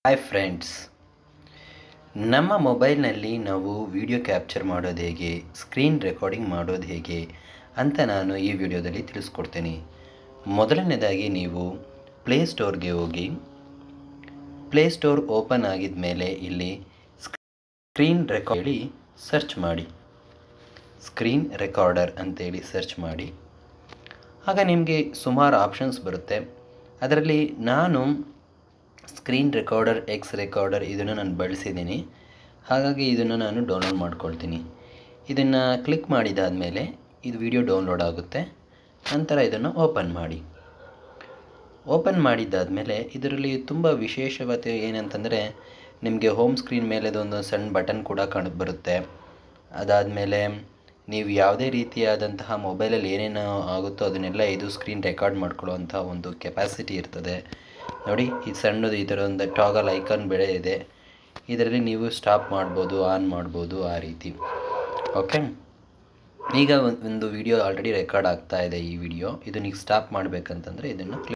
hi friends ನಮ್ಮ ಮೊಬೈಲ್ನಲ್ಲಿ ನಾವು ವಿಡಿಯೋ ಕ್ಯಾಪ್ಚರ್ ಮಾಡೋದು ಹೇಗೆ ಸ್ಕ್ರೀನ್ ರೆಕಾರ್ಡಿಂಗ್ ಮಾಡೋದು ಹೇಗೆ ಅಂತ ನಾನು ಈ ವಿಡಿಯೋದಲ್ಲಿ ತಿಳಿಸ್ಕೊಡ್ತೀನಿ ಮೊದಲನೇದಾಗಿ ನೀವು ಪ್ಲೇಸ್ಟೋರ್ಗೆ ಹೋಗಿ ಪ್ಲೇಸ್ಟೋರ್ ಓಪನ್ ಆಗಿದ ಮೇಲೆ ಇಲ್ಲಿ ಸ್ಕ್ರೀನ್ ರೆಕಾರ್ಡ್ ಹೇಳಿ ಸರ್ಚ್ ಮಾಡಿ ಸ್ಕ್ರೀನ್ ರೆಕಾರ್ಡರ್ ಅಂತೇಳಿ ಸರ್ಚ್ ಮಾಡಿ ಆಗ ನಿಮಗೆ ಸುಮಾರು ಆಪ್ಷನ್ಸ್ ಬರುತ್ತೆ ಅದರಲ್ಲಿ ನಾನು ಸ್ಕ್ರೀನ್ ರೆಕಾರ್ಡರ್ ಎಕ್ಸ್ ರೆಕಾರ್ಡರ್ ಇದನ್ನು ನಾನು ಬಳಸಿದ್ದೀನಿ ಹಾಗಾಗಿ ಇದನ್ನು ನಾನು ಡೌನ್ಲೋಡ್ ಮಾಡ್ಕೊಳ್ತೀನಿ ಇದನ್ನು ಕ್ಲಿಕ್ ಮಾಡಿದಾದಮೇಲೆ ಇದು ವಿಡಿಯೋ ಡೌನ್ಲೋಡ್ ಆಗುತ್ತೆ ನಂತರ ಇದನ್ನು ಓಪನ್ ಮಾಡಿ ಓಪನ್ ಮಾಡಿದ್ದಾದಮೇಲೆ ಇದರಲ್ಲಿ ತುಂಬ ವಿಶೇಷತೆ ಏನಂತಂದರೆ ನಿಮಗೆ ಹೋಮ್ ಸ್ಕ್ರೀನ್ ಮೇಲೆ ಒಂದು ಸಣ್ಣ ಬಟನ್ ಕೂಡ ಕಾಣ ಬರುತ್ತೆ ಅದಾದಮೇಲೆ ನೀವು ಯಾವುದೇ ರೀತಿಯಾದಂತಹ ಮೊಬೈಲಲ್ಲಿ ಏನೇನು ಆಗುತ್ತೋ ಅದನ್ನೆಲ್ಲ ಇದು ಸ್ಕ್ರೀನ್ ರೆಕಾರ್ಡ್ ಮಾಡ್ಕೊಳ್ಳೋವಂಥ ಒಂದು ಕೆಪಾಸಿಟಿ ಇರ್ತದೆ ನೋಡಿ ಈ ಸಣ್ಣದು ಈ ಥರ ಒಂದು ಟಾಗಲ್ ಐಕಾನ್ ಬೆಳೆ ಇದೆ ಇದರಲ್ಲಿ ನೀವು ಸ್ಟಾಪ್ ಮಾಡ್ಬೋದು ಆನ್ ಮಾಡ್ಬೋದು ಆ ರೀತಿ ಓಕೆ ಈಗ ಒಂದು ವಿಡಿಯೋ ಆಲ್ರೆಡಿ ರೆಕಾರ್ಡ್ ಆಗ್ತಾ ಇದೆ ಈ ವಿಡಿಯೋ ಇದನ್ನ ಈಗ ಸ್ಟಾಪ್ ಮಾಡಬೇಕಂತಂದರೆ ಇದನ್ನು